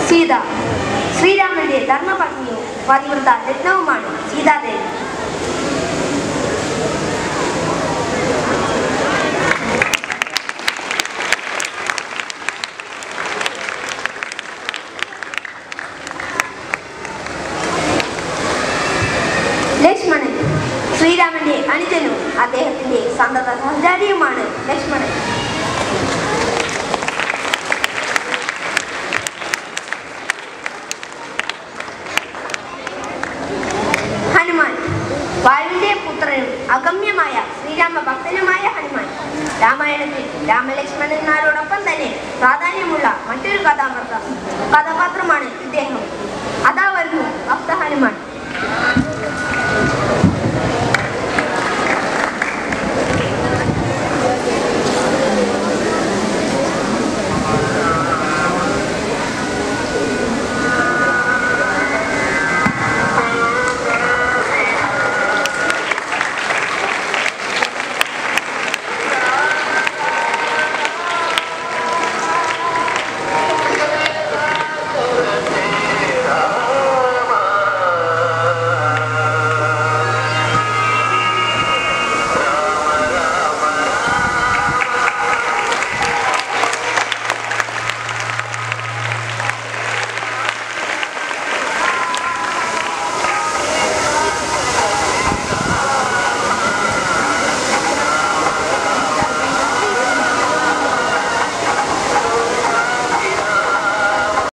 സീത ശ്രീരാമന്റെ ധർമ്മപത്നിയും പതിവ്രത രത്നവുമാണ് സീതാദേവി ലക്ഷ്മണൻ ശ്രീരാമന്റെ അനുജനും അദ്ദേഹത്തിന്റെ സന്തത സഹചാരിയുമാണ് ലക്ഷ്മണൻ ഹനുമാൻ വായുവിന്റെ പുത്രനും അഗമ്യമായ ശ്രീരാമ ഭക്തനുമായ ഹനുമാൻ രാമായണത്തിൽ രാമലക്ഷ്മണന്മാരോടൊപ്പം തന്നെ പ്രാധാന്യമുള്ള മറ്റൊരു കഥാപാത്രം കഥാപാത്രമാണ്